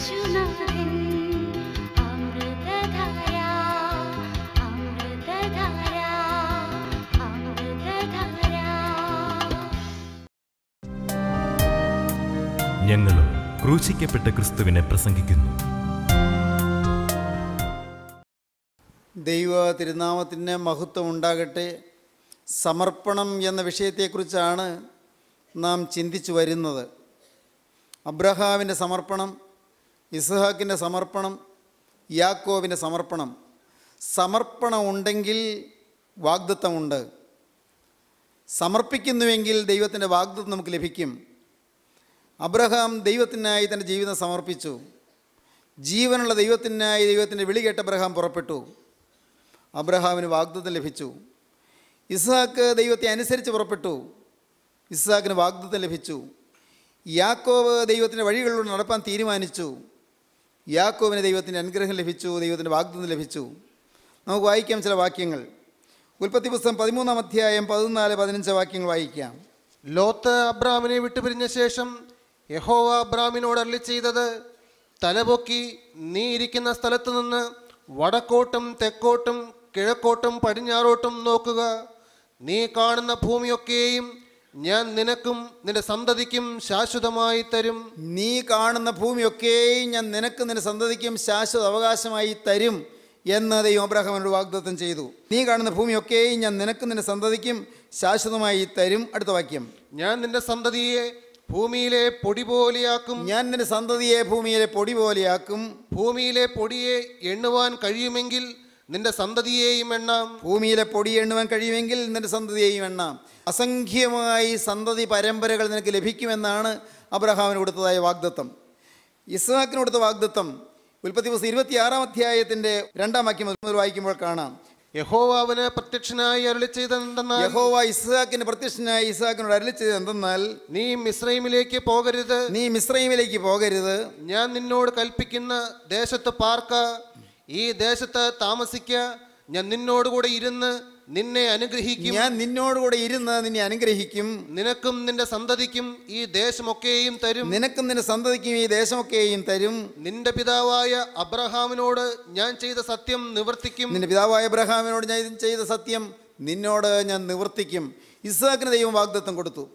യേശുനാഥൻ അമൃതധാര അമൃതധാര അമൃതധാര ഞങ്ങളും ക്രൂശിക്കപ്പെട്ട ക്രിസ്തുവിനെ പ്രസംഗിക്കുന്നു ദൈവ തിരുനാമത്തിന് മഹത്വം ഉണ്ടാകട്ടെ സമർപ്പണം എന്ന വിഷയത്തെക്കുറിച്ചാണ് നാം ചിന്തിച്ചു വരുന്നത് അബ്രഹാമിൻ്റെ സമർപ്പണം ഇസ്ഹാക്കിൻ്റെ സമർപ്പണം യാക്കോവിൻ്റെ സമർപ്പണം സമർപ്പണം ഉണ്ടെങ്കിൽ വാഗ്ദത്തമുണ്ട് സമർപ്പിക്കുന്നുവെങ്കിൽ ദൈവത്തിൻ്റെ വാഗ്ദത്തം നമുക്ക് ലഭിക്കും അബ്രഹാം ദൈവത്തിനായി തൻ്റെ ജീവിതം സമർപ്പിച്ചു ജീവനുള്ള ദൈവത്തിനായി ദൈവത്തിൻ്റെ വിളി കേട്ട് അബ്രഹാം പുറപ്പെട്ടു അബ്രഹാമിന് വാഗ്ദത്തം ലഭിച്ചു ഇസ്ഹാക്ക് ദൈവത്തെ അനുസരിച്ച് പുറപ്പെട്ടു ഇസ്ഹാക്കിന് വാഗ്ദത്തം ലഭിച്ചു യാക്കോവ് ദൈവത്തിൻ്റെ വഴികളിലൂടെ നടപ്പാൻ തീരുമാനിച്ചു യാക്കോവിന് ദൈവത്തിൻ്റെ അനുഗ്രഹം ലഭിച്ചു ദൈവത്തിൻ്റെ വാഗ്ദത്തം ലഭിച്ചു നമുക്ക് വായിക്കാം ചില വാക്യങ്ങൾ ഉൽപ്പത്തി പുസ്തകം പതിമൂന്നാം അധ്യായം പതിനാല് പതിനഞ്ച് വാക്യങ്ങൾ വായിക്കാം ലോത്ത് അബ്രാമിനെ വിട്ടുപിരിഞ്ഞ ശേഷം യഹോവ അബ്രാമിനോട് അരളി ചെയ്തത് തലപൊക്കി നീ ഇരിക്കുന്ന സ്ഥലത്തു നിന്ന് വടക്കോട്ടും തെക്കോട്ടും കിഴക്കോട്ടും പടിഞ്ഞാറോട്ടും നോക്കുക നീ കാണുന്ന ഭൂമിയൊക്കെയും ഞാൻ നിനക്കും നിന്റെ സന്തതിക്കും ശാശ്വതമായി തരും നീ കാണുന്ന ഭൂമിയൊക്കെയും ഞാൻ നിനക്ക് നിന്റെ സന്തതിക്കും ശാശ്വത അവകാശമായി തരും എന്ന് ദൈവം അബ്രഹാമിനോട് വാഗ്ദത്തം ചെയ്തു നീ കാണുന്ന ഭൂമിയൊക്കെയും ഞാൻ നിനക്ക് നിന്റെ സന്തതിക്കും ശാശ്വതമായി തരും അടുത്ത വാക്യം ഞാൻ നിന്റെ സന്തതിയെ ഭൂമിയിലെ പൊടി പോലെയാക്കും ഞാൻ നിന്റെ സന്തതിയെ ഭൂമിയിലെ പൊടി പോലെയാക്കും ഭൂമിയിലെ പൊടിയെ എണ്ണുവാൻ കഴിയുമെങ്കിൽ നിന്റെ സന്തതിയെയും എണ്ണാം ഭൂമിയിലെ പൊടി എണ്ണുവാൻ കഴിയുമെങ്കിൽ നിന്റെ സന്തതിയെയും എണ്ണാം അസംഖ്യമായി സന്തതി പരമ്പരകൾ നിനക്ക് ലഭിക്കുമെന്നാണ് അബ്രഹാമിന് കൊടുത്തതായ വാഗ്ദത്തം ഇസ്ഹാക്കിന് കൊടുത്ത വാഗ്ദത്തം ഉൽപ്പത്തി പുസ്തകം ഇരുപത്തിയാറാം അധ്യായത്തിൻ്റെ രണ്ടാം വാക്യം മുതൽ വായിക്കുമ്പോൾ കാണാം യഹോവ അവന് പ്രത്യക്ഷനായി അരുളി ചെയ്തെന്തെന്നാൽ യഹോവ ഇസ്ഹാക്കിന് പ്രത്യക്ഷനായി ഇസ്ഹാക്കിനോട് അരളി ചെയ്തത് എന്തെന്നാൽ നീ മിസ്രൈമിലേക്ക് പോകരുത് നീ മിശ്രൈമിലേക്ക് പോകരുത് ഞാൻ നിന്നോട് കൽപ്പിക്കുന്ന ദേശത്ത് പാർക്ക ഈ ദേശത്ത് താമസിക്ക ഞാൻ നിന്നോടുകൂടെ ഇരുന്ന് നിന്നെ അനുഗ്രഹിക്കും ഞാൻ നിന്നോടുകൂടെ ഇരുന്ന് നിന്നെ അനുഗ്രഹിക്കും നിനക്കും നിന്റെ സന്തതിക്കും ഈ ദേശമൊക്കെയും തരും നിനക്കും നിന്റെ സന്തതിക്കും ഈ ദേശമൊക്കെയും തരും നിന്റെ പിതാവായ അബ്രഹാമിനോട് ഞാൻ ചെയ്ത സത്യം നിവർത്തിക്കും നിന്റെ പിതാവായ അബ്രഹാമിനോട് ഞാൻ ചെയ്ത സത്യം നിന്നോട് ഞാൻ നിവർത്തിക്കും ഇസ്ഹാക്കിന് ദൈവം വാഗ്ദത്തം കൊടുത്തു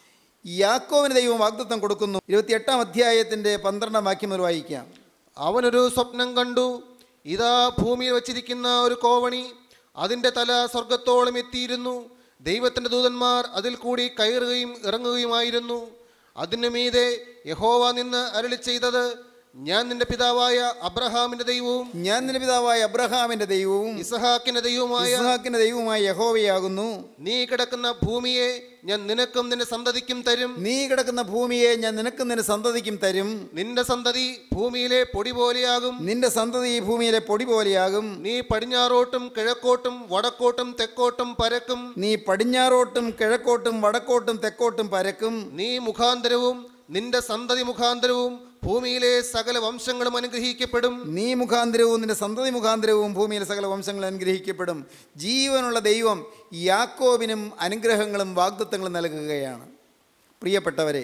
യാക്കോവിന് ദൈവം വാഗ്ദത്തം കൊടുക്കുന്നു ഇരുപത്തിയെട്ടാം അധ്യായത്തിൻ്റെ പന്ത്രണ്ടാം വാക്യം മുതൽ വായിക്കാം അവനൊരു സ്വപ്നം കണ്ടു ഇതാ ഭൂമിയിൽ വച്ചിരിക്കുന്ന ഒരു കോവണി അതിൻ്റെ തല സ്വർഗത്തോളം എത്തിയിരുന്നു ദൈവത്തിൻ്റെ ദൂതന്മാർ അതിൽ കൂടി കയറുകയും ഇറങ്ങുകയുമായിരുന്നു അതിനു മീതെ യഹോവ നിന്ന് അരളി ചെയ്തത് ഞാൻ നിന്റെ പിതാവായ അബ്രഹാമിന്റെ ദൈവവും ഞാൻ നിന്റെ പിതാവായ അബ്രഹാമിൻ്റെ ദൈവവും ഇസഹാക്കിന്റെ ദൈവവുമായ ഇസ്ഹാക്കിൻ്റെ ദൈവവുമായ യഹോവയാകുന്നു നീ കിടക്കുന്ന ഭൂമിയെ ഞാൻ നിനക്കും നിന്റെ സന്തതിക്കും തരും നീ കിടക്കുന്ന ഭൂമിയെ ഞാൻ നിനക്കും നിന്റെ സന്തതിക്കും തരും നിന്റെ സന്തതി ഭൂമിയിലെ പൊടി പോലെയാകും നിന്റെ സന്തതി ഈ ഭൂമിയിലെ പൊടി പോലെയാകും നീ പടിഞ്ഞാറോട്ടും കിഴക്കോട്ടും വടക്കോട്ടും തെക്കോട്ടും പരക്കും നീ പടിഞ്ഞാറോട്ടും കിഴക്കോട്ടും വടക്കോട്ടും തെക്കോട്ടും പരക്കും നീ മുഖാന്തരവും നിന്റെ സന്തതി മുഖാന്തരവും ഭൂമിയിലെ സകല വംശങ്ങളും അനുഗ്രഹിക്കപ്പെടും നീ മുഖാന്തരവും നിന്റെ സന്തതി മുഖാന്തരവും ഭൂമിയിലെ സകല വംശങ്ങൾ അനുഗ്രഹിക്കപ്പെടും ജീവനുള്ള ദൈവം യാക്കോബിനും അനുഗ്രഹങ്ങളും വാഗ്ദത്തങ്ങളും നൽകുകയാണ് പ്രിയപ്പെട്ടവരെ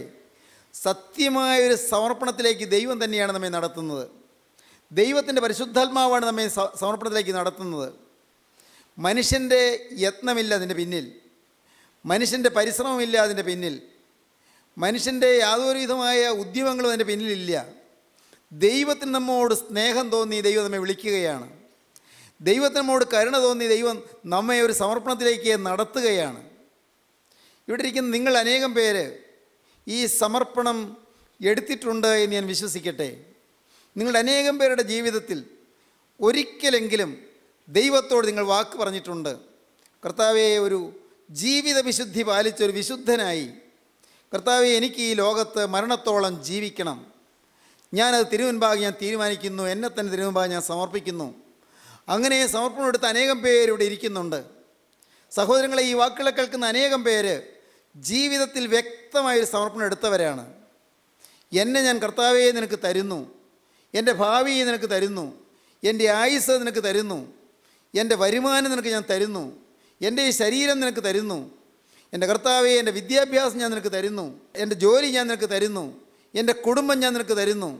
സത്യമായ ഒരു സമർപ്പണത്തിലേക്ക് ദൈവം തന്നെയാണ് നമ്മെ നടത്തുന്നത് ദൈവത്തിൻ്റെ പരിശുദ്ധാത്മാവാണ് നമ്മെ സ- സമർപ്പണത്തിലേക്ക് നടത്തുന്നത് മനുഷ്യൻ്റെ യത്നമില്ല അതിൻ്റെ പിന്നിൽ മനുഷ്യൻ്റെ പരിശ്രമമില്ല അതിൻ്റെ പിന്നിൽ മനുഷ്യൻ്റെ യാതൊരുവിധമായ ഉദ്യമങ്ങളും അതിൻ്റെ പിന്നിലില്ല ദൈവത്തിന് നമ്മോട് സ്നേഹം തോന്നി ദൈവം നമ്മെ വിളിക്കുകയാണ് ദൈവത്തിന് നമ്മോട് കരുണ തോന്നി ദൈവം നമ്മെ ഒരു സമർപ്പണത്തിലേക്ക് നടത്തുകയാണ് ഇവിടെ ഇരിക്കുന്ന നിങ്ങൾ അനേകം പേര് ഈ സമർപ്പണം എടുത്തിട്ടുണ്ട് എന്ന് ഞാൻ വിശ്വസിക്കട്ടെ നിങ്ങളുടെ അനേകം പേരുടെ ജീവിതത്തിൽ ഒരിക്കലെങ്കിലും ദൈവത്തോട് നിങ്ങൾ വാക്ക് പറഞ്ഞിട്ടുണ്ട് കർത്താവെ ഒരു ജീവിത വിശുദ്ധി പാലിച്ച ഒരു വിശുദ്ധനായി കർത്താവെ എനിക്ക് ഈ ലോകത്ത് മരണത്തോളം ജീവിക്കണം ഞാനത് തിരുമുൻപാകെ ഞാൻ തീരുമാനിക്കുന്നു എന്നെ തന്നെ തിരുമുൻപാകെ ഞാൻ സമർപ്പിക്കുന്നു അങ്ങനെ സമർപ്പണം എടുത്ത അനേകം പേര് ഇവിടെ ഇരിക്കുന്നുണ്ട് സഹോദരങ്ങളെ ഈ വാക്കുകളെ കേൾക്കുന്ന അനേകം പേര് ജീവിതത്തിൽ വ്യക്തമായൊരു സമർപ്പണം എടുത്തവരാണ് എന്നെ ഞാൻ കർത്താവേ നിനക്ക് തരുന്നു എൻ്റെ ഭാവി നിനക്ക് തരുന്നു എൻ്റെ ആയുസ് നിനക്ക് തരുന്നു എൻ്റെ വരുമാനം നിനക്ക് ഞാൻ തരുന്നു എൻ്റെ ഈ ശരീരം നിനക്ക് തരുന്നു എൻ്റെ കർത്താവെ എൻ്റെ വിദ്യാഭ്യാസം ഞാൻ നിനക്ക് തരുന്നു എൻ്റെ ജോലി ഞാൻ നിനക്ക് തരുന്നു എൻ്റെ കുടുംബം ഞാൻ നിനക്ക് തരുന്നു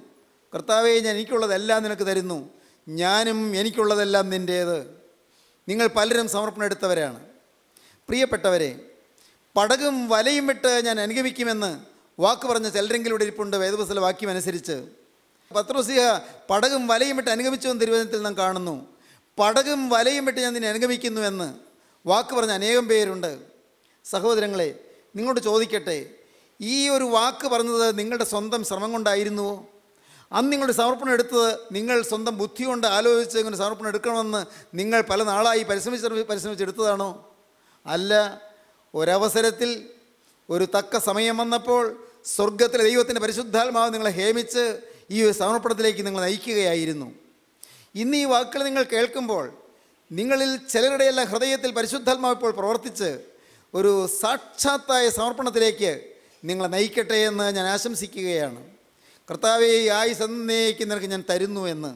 കർത്താവെ ഞാൻ എനിക്കുള്ളതെല്ലാം നിനക്ക് തരുന്നു ഞാനും എനിക്കുള്ളതെല്ലാം നിൻ്റേത് നിങ്ങൾ പലരും സമർപ്പണം എടുത്തവരാണ് പ്രിയപ്പെട്ടവരെ പടകും വലയും വിട്ട് ഞാൻ അനുഗമിക്കുമെന്ന് വാക്ക് പറഞ്ഞ ചിലരെങ്കിലും ഇവിടെ ഇരിപ്പുണ്ട് വേദപുസ്തക വാക്യം അനുസരിച്ച് പത്രോസിഹ പടകും വലയും വിട്ട് അനുഗമിച്ചു എന്ന് തിരുവനന്തപുരത്തിൽ നാം കാണുന്നു പടകും വലയും വിട്ട് ഞാൻ നിന്നെ അനുഗമിക്കുന്നുവെന്ന് വാക്ക് പറഞ്ഞ അനേകം പേരുണ്ട് സഹോദരങ്ങളെ നിങ്ങളോട് ചോദിക്കട്ടെ ഈ ഒരു വാക്ക് പറഞ്ഞത് നിങ്ങളുടെ സ്വന്തം ശ്രമം കൊണ്ടായിരുന്നുവോ അന്ന് നിങ്ങളുടെ സമർപ്പണം എടുത്തത് നിങ്ങൾ സ്വന്തം ബുദ്ധി കൊണ്ട് ആലോചിച്ച് ഇങ്ങനെ സമർപ്പണം എടുക്കണമെന്ന് നിങ്ങൾ പല നാളായി പരിശ്രമിച്ച് പരിശ്രമിച്ചെടുത്തതാണോ അല്ല ഒരവസരത്തിൽ ഒരു തക്ക സമയം വന്നപ്പോൾ സ്വർഗത്തിലെ ദൈവത്തിൻ്റെ പരിശുദ്ധാത്മാവ് നിങ്ങളെ ഹേമിച്ച് ഈ ഒരു സമർപ്പണത്തിലേക്ക് നിങ്ങൾ നയിക്കുകയായിരുന്നു ഇന്ന് ഈ വാക്കുകൾ നിങ്ങൾ കേൾക്കുമ്പോൾ നിങ്ങളിൽ ചിലരുടെയെല്ലാം ഹൃദയത്തിൽ പരിശുദ്ധാത്മാവ് ഇപ്പോൾ പ്രവർത്തിച്ച് ഒരു സാക്ഷാത്തായ സമർപ്പണത്തിലേക്ക് നിങ്ങളെ നയിക്കട്ടെ എന്ന് ഞാൻ ആശംസിക്കുകയാണ് കർത്താവെ ഈ ആയുസ് എന്നേക്ക് നിനക്ക് ഞാൻ തരുന്നു എന്ന്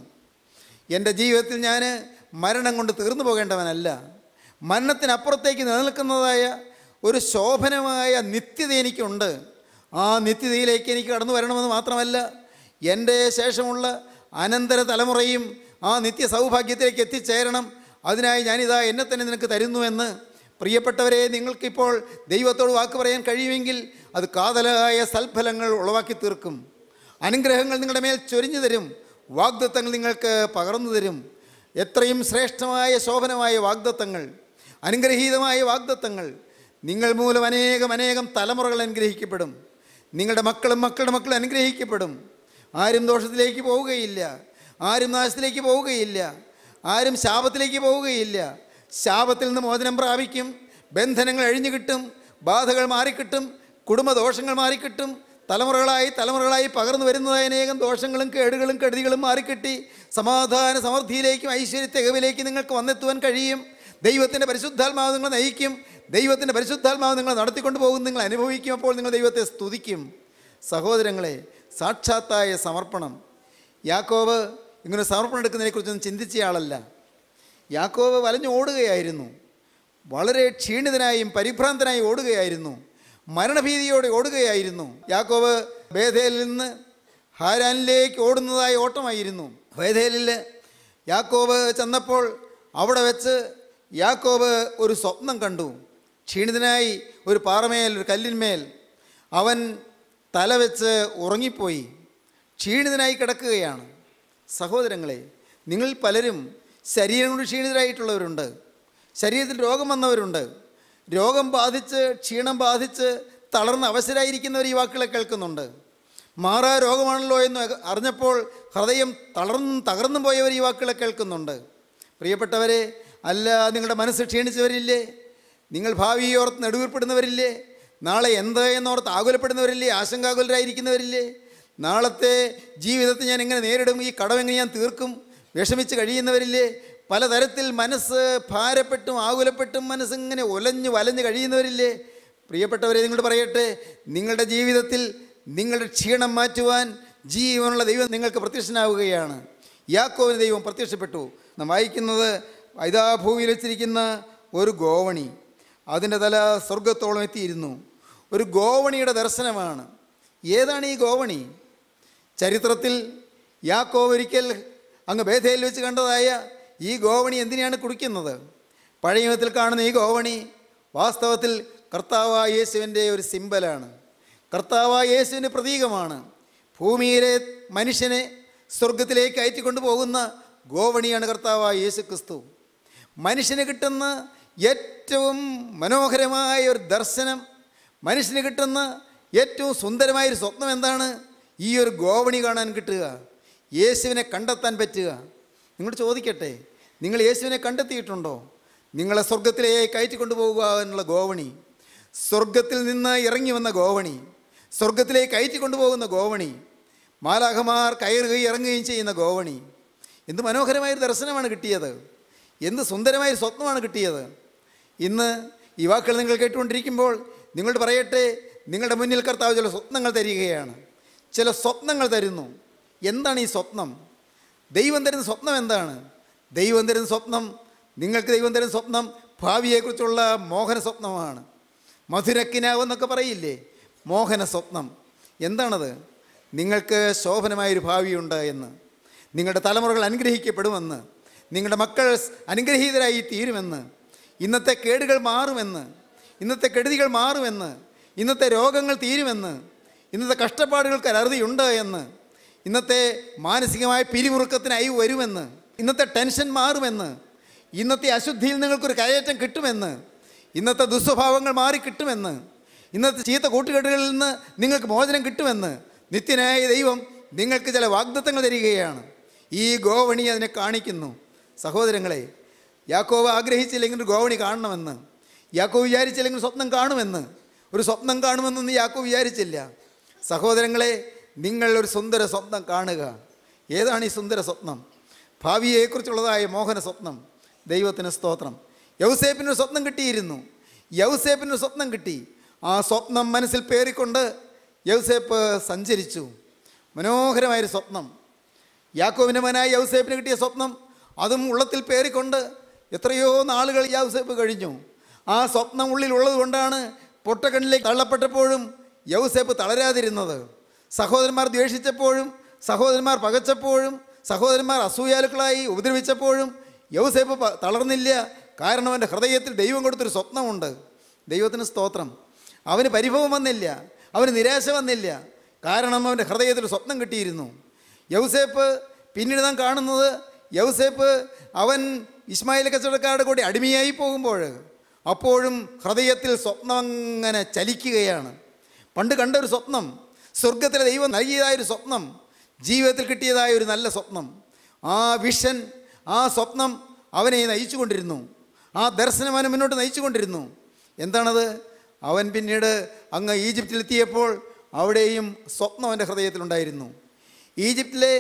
എൻ്റെ ജീവിതത്തിൽ ഞാൻ മരണം കൊണ്ട് തീർന്നു പോകേണ്ടവനല്ല മരണത്തിനപ്പുറത്തേക്ക് നിലനിൽക്കുന്നതായ ഒരു ശോഭനമായ നിത്യത എനിക്കുണ്ട് ആ നിത്യതയിലേക്ക് എനിക്ക് കടന്നു വരണമെന്ന് മാത്രമല്ല എൻ്റെ ശേഷമുള്ള അനന്തര തലമുറയും ആ നിത്യ സൗഭാഗ്യത്തിലേക്ക് എത്തിച്ചേരണം അതിനായി ഞാനിതാ എന്നെ തന്നെ നിനക്ക് തരുന്നുവെന്ന് പ്രിയപ്പെട്ടവരെ നിങ്ങൾക്കിപ്പോൾ ദൈവത്തോട് വാക്ക് പറയാൻ കഴിയുമെങ്കിൽ അത് കാതലായ സൽഫലങ്ങൾ ഉളവാക്കി തീർക്കും അനുഗ്രഹങ്ങൾ നിങ്ങളുടെ മേൽ ചൊരിഞ്ഞു തരും വാഗ്ദത്തങ്ങൾ നിങ്ങൾക്ക് പകർന്നു തരും എത്രയും ശ്രേഷ്ഠമായ ശോഭനമായ വാഗ്ദത്തങ്ങൾ അനുഗ്രഹീതമായ വാഗ്ദത്തങ്ങൾ നിങ്ങൾ മൂലം അനേകം അനേകം തലമുറകൾ അനുഗ്രഹിക്കപ്പെടും നിങ്ങളുടെ മക്കളും മക്കളുടെ മക്കളും അനുഗ്രഹിക്കപ്പെടും ആരും ദോഷത്തിലേക്ക് പോവുകയില്ല ആരും നാശത്തിലേക്ക് പോവുകയില്ല ആരും ശാപത്തിലേക്ക് പോവുകയില്ല ശാപത്തിൽ നിന്ന് മോചനം പ്രാപിക്കും ബന്ധനങ്ങൾ അഴിഞ്ഞു കിട്ടും ബാധകൾ മാറിക്കിട്ടും കുടുംബദോഷങ്ങൾ മാറിക്കിട്ടും തലമുറകളായി തലമുറകളായി പകർന്നു വരുന്നതായ അനേകം ദോഷങ്ങളും കേടുകളും കെടുതികളും മാറിക്കിട്ടി സമാധാന സമൃദ്ധിയിലേക്കും ഐശ്വര്യ തികവിലേക്ക് നിങ്ങൾക്ക് വന്നെത്തുവാൻ കഴിയും ദൈവത്തിൻ്റെ പരിശുദ്ധാത്മാവ് നിങ്ങളെ നയിക്കും ദൈവത്തിൻ്റെ പരിശുദ്ധാത്മാവ് നിങ്ങളെ നടത്തിക്കൊണ്ട് പോകും നിങ്ങൾ അനുഭവിക്കും അപ്പോൾ നിങ്ങൾ ദൈവത്തെ സ്തുതിക്കും സഹോദരങ്ങളെ സാക്ഷാത്തായ സമർപ്പണം യാക്കോവ് ഇങ്ങനെ സമർപ്പണം എടുക്കുന്നതിനെക്കുറിച്ചൊന്നും ചിന്തിച്ച ആളല്ല യാക്കോവ് വലഞ്ഞു ഓടുകയായിരുന്നു വളരെ ക്ഷീണിതനായും പരിഭ്രാന്തനായി ഓടുകയായിരുന്നു മരണഭീതിയോടെ ഓടുകയായിരുന്നു യാക്കോവ് ബേധേലിൽ നിന്ന് ഹാരാനിലേക്ക് ഓടുന്നതായ ഓട്ടമായിരുന്നു ബേധേലിൽ യാക്കോവ് ചെന്നപ്പോൾ അവിടെ വെച്ച് യാക്കോബ് ഒരു സ്വപ്നം കണ്ടു ക്ഷീണിതനായി ഒരു പാറമേൽ ഒരു കല്ലിന്മേൽ അവൻ തല വെച്ച് ഉറങ്ങിപ്പോയി ക്ഷീണിതനായി കിടക്കുകയാണ് സഹോദരങ്ങളെ നിങ്ങൾ പലരും ശരീരം കൊണ്ട് ക്ഷീണിതരായിട്ടുള്ളവരുണ്ട് ശരീരത്തിൽ രോഗം വന്നവരുണ്ട് രോഗം ബാധിച്ച് ക്ഷീണം ബാധിച്ച് തളർന്ന് അവശരായിരിക്കുന്നവർ ഈ വാക്കുകളെ കേൾക്കുന്നുണ്ട് മാറാ രോഗമാണല്ലോ എന്ന് അറിഞ്ഞപ്പോൾ ഹൃദയം തളർന്നും തകർന്നും പോയവർ ഈ വാക്കുകളെ കേൾക്കുന്നുണ്ട് പ്രിയപ്പെട്ടവരെ അല്ല നിങ്ങളുടെ മനസ്സ് ക്ഷീണിച്ചവരില്ലേ നിങ്ങൾ ഭാവിയെ ഓർത്ത് നെടുവീർപ്പെടുന്നവരില്ലേ നാളെ എന്ത് എന്നോർത്ത് ആകുലപ്പെടുന്നവരില്ലേ ആശങ്കാകുലരായിരിക്കുന്നവരില്ലേ നാളത്തെ ജീവിതത്തെ ഞാൻ എങ്ങനെ നേരിടും ഈ കടം എങ്ങനെ ഞാൻ തീർക്കും വിഷമിച്ച് കഴിയുന്നവരില്ലേ പലതരത്തിൽ മനസ്സ് ഭാരപ്പെട്ടും ആകുലപ്പെട്ടും മനസ്സിങ്ങനെ ഒലഞ്ഞ് വലഞ്ഞ് കഴിയുന്നവരില്ലേ പ്രിയപ്പെട്ടവരെ നിങ്ങളോട് പറയട്ടെ നിങ്ങളുടെ ജീവിതത്തിൽ നിങ്ങളുടെ ക്ഷീണം മാറ്റുവാൻ ജീവനുള്ള ദൈവം നിങ്ങൾക്ക് പ്രത്യക്ഷനാവുകയാണ് യാക്കോവിന് ദൈവം പ്രത്യക്ഷപ്പെട്ടു നാം വായിക്കുന്നത് ഇതാ ഭൂമിയിൽ വെച്ചിരിക്കുന്ന ഒരു ഗോവണി അതിൻ്റെ തല സ്വർഗത്തോളം എത്തിയിരുന്നു ഒരു ഗോവണിയുടെ ദർശനമാണ് ഏതാണ് ഈ ഗോവണി ചരിത്രത്തിൽ യാക്കോവ് ഒരിക്കൽ അങ്ങ് ബേധയിൽ വെച്ച് കണ്ടതായ ഈ ഗോവണി എന്തിനാണ് കുടിക്കുന്നത് പഴയ നിയമത്തിൽ കാണുന്ന ഈ ഗോവണി വാസ്തവത്തിൽ കർത്താവായ യേശുവിൻ്റെ ഒരു സിമ്പലാണ് കർത്താവായ യേശുവിൻ്റെ പ്രതീകമാണ് ഭൂമിയിലെ മനുഷ്യനെ സ്വർഗത്തിലേക്ക് അയറ്റിക്കൊണ്ടു പോകുന്ന ഗോവണിയാണ് കർത്താവായ യേശു ക്രിസ്തു മനുഷ്യന് കിട്ടുന്ന ഏറ്റവും മനോഹരമായ ഒരു ദർശനം മനുഷ്യന് കിട്ടുന്ന ഏറ്റവും സുന്ദരമായൊരു സ്വപ്നം എന്താണ് ഈ ഒരു ഗോവണി കാണാൻ കിട്ടുക യേശുവിനെ കണ്ടെത്താൻ പറ്റുക നിങ്ങൾ ചോദിക്കട്ടെ നിങ്ങൾ യേശുവിനെ കണ്ടെത്തിയിട്ടുണ്ടോ നിങ്ങളെ സ്വർഗത്തിലേക്ക് കയറ്റിക്കൊണ്ടു പോകുക എന്നുള്ള ഗോവണി സ്വർഗത്തിൽ നിന്ന് ഇറങ്ങി വന്ന ഗോവണി സ്വർഗത്തിലേക്ക് കയറ്റിക്കൊണ്ടു പോകുന്ന ഗോവണി മാലാഖമാർ കയറുകയും ഇറങ്ങുകയും ചെയ്യുന്ന ഗോവണി എന്ത് മനോഹരമായൊരു ദർശനമാണ് കിട്ടിയത് എന്ത് സുന്ദരമായ സ്വപ്നമാണ് കിട്ടിയത് ഇന്ന് ഈ വാക്കുകൾ നിങ്ങൾ കേട്ടുകൊണ്ടിരിക്കുമ്പോൾ നിങ്ങളോട് പറയട്ടെ നിങ്ങളുടെ മുന്നിൽ കർത്താവ് ചില സ്വപ്നങ്ങൾ തരികയാണ് ചില സ്വപ്നങ്ങൾ തരുന്നു എന്താണ് ഈ സ്വപ്നം ദൈവം തരുന്ന സ്വപ്നം എന്താണ് ദൈവം തരുന്ന സ്വപ്നം നിങ്ങൾക്ക് ദൈവം തരുന്ന സ്വപ്നം ഭാവിയെക്കുറിച്ചുള്ള മോഹന സ്വപ്നമാണ് മധുരക്കിനാവ് എന്നൊക്കെ പറയില്ലേ മോഹന സ്വപ്നം എന്താണത് നിങ്ങൾക്ക് ശോഭനമായൊരു ഭാവിയുണ്ട് എന്ന് നിങ്ങളുടെ തലമുറകൾ അനുഗ്രഹിക്കപ്പെടുമെന്ന് നിങ്ങളുടെ മക്കൾ അനുഗ്രഹീതരായി തീരുമെന്ന് ഇന്നത്തെ കേടുകൾ മാറുമെന്ന് ഇന്നത്തെ കെടുതികൾ മാറുമെന്ന് ഇന്നത്തെ രോഗങ്ങൾ തീരുമെന്ന് ഇന്നത്തെ കഷ്ടപ്പാടുകൾക്ക് അറുതിയുണ്ട് എന്ന് ഇന്നത്തെ മാനസികമായ പിരിമുറുക്കത്തിന് അയവ് വരുമെന്ന് ഇന്നത്തെ ടെൻഷൻ മാറുമെന്ന് ഇന്നത്തെ അശുദ്ധിയിൽ നിങ്ങൾക്കൊരു കയറ്റം കിട്ടുമെന്ന് ഇന്നത്തെ ദുസ്വഭാവങ്ങൾ മാറി കിട്ടുമെന്ന് ഇന്നത്തെ ചീത്ത കൂട്ടുകെട്ടുകളിൽ നിന്ന് നിങ്ങൾക്ക് മോചനം കിട്ടുമെന്ന് നിത്യനായ ദൈവം നിങ്ങൾക്ക് ചില വാഗ്ദത്തങ്ങൾ തരികയാണ് ഈ ഗോവണി അതിനെ കാണിക്കുന്നു സഹോദരങ്ങളെ യാക്കോവ് ആഗ്രഹിച്ചില്ലെങ്കിൽ ഒരു ഗോവണി കാണണമെന്ന് യാക്കോവ് വിചാരിച്ചില്ലെങ്കിൽ സ്വപ്നം കാണുമെന്ന് ഒരു സ്വപ്നം കാണുമെന്നൊന്നും യാക്കോവ് വിചാരിച്ചില്ല സഹോദരങ്ങളെ നിങ്ങൾ ഒരു സുന്ദര സ്വപ്നം കാണുക ഏതാണ് ഈ സുന്ദര സ്വപ്നം ഭാവിയെക്കുറിച്ചുള്ളതായ മോഹന സ്വപ്നം ദൈവത്തിന് സ്തോത്രം യൗസേപ്പിനൊരു സ്വപ്നം കിട്ടിയിരുന്നു യൗസേപ്പിനൊരു സ്വപ്നം കിട്ടി ആ സ്വപ്നം മനസ്സിൽ പേറിക്കൊണ്ട് യൗസേപ്പ് സഞ്ചരിച്ചു മനോഹരമായൊരു സ്വപ്നം യാക്കോവിൻ്റെ മനായ യൗസേപ്പിന് കിട്ടിയ സ്വപ്നം അതും ഉള്ളത്തിൽ പേറിക്കൊണ്ട് എത്രയോ നാളുകൾ യൗസേപ്പ് കഴിഞ്ഞു ആ സ്വപ്നം ഉള്ളിലുള്ളത് കൊണ്ടാണ് പൊട്ടക്കണ്ണിലേക്ക് തള്ളപ്പെട്ടപ്പോഴും യൗസേപ്പ് തളരാതിരുന്നത് സഹോദരന്മാർ ദ്വേഷിച്ചപ്പോഴും സഹോദരന്മാർ പകച്ചപ്പോഴും സഹോദരന്മാർ അസൂയാലുക്കളായി ഉപദ്രവിച്ചപ്പോഴും യൗസേപ്പ് പ- തളർന്നില്ല കാരണം അവൻ്റെ ഹൃദയത്തിൽ ദൈവം കൊടുത്തൊരു സ്വപ്നമുണ്ട് ദൈവത്തിന് സ്തോത്രം അവന് പരിഭവം വന്നില്ല അവന് നിരാശ വന്നില്ല കാരണം അവൻ്റെ ഹൃദയത്തിൽ ഒരു സ്വപ്നം കിട്ടിയിരുന്നു യൗസേപ്പ് പിന്നീട് നാം കാണുന്നത് യൗസേപ്പ് അവൻ ഇസ്മായിൽ കച്ചവടക്കാരുടെ കൂടി അടിമയായി പോകുമ്പോൾ അപ്പോഴും ഹൃദയത്തിൽ സ്വപ്നം അങ്ങനെ ചലിക്കുകയാണ് പണ്ട് കണ്ട ഒരു സ്വപ്നം സ്വർഗത്തിലെ ദൈവം നൽകിയതായൊരു സ്വപ്നം ജീവിതത്തിൽ കിട്ടിയതായ ഒരു നല്ല സ്വപ്നം ആ വിഷൻ ആ സ്വപ്നം അവനെ നയിച്ചുകൊണ്ടിരുന്നു ആ ദർശനം അവനെ മുന്നോട്ട് നയിച്ചുകൊണ്ടിരുന്നു എന്താണത് അവൻ പിന്നീട് അങ്ങ് ഈജിപ്തിലെത്തിയപ്പോൾ അവിടെയും സ്വപ്നം അവൻ്റെ ഹൃദയത്തിലുണ്ടായിരുന്നു ഈജിപ്തിലെ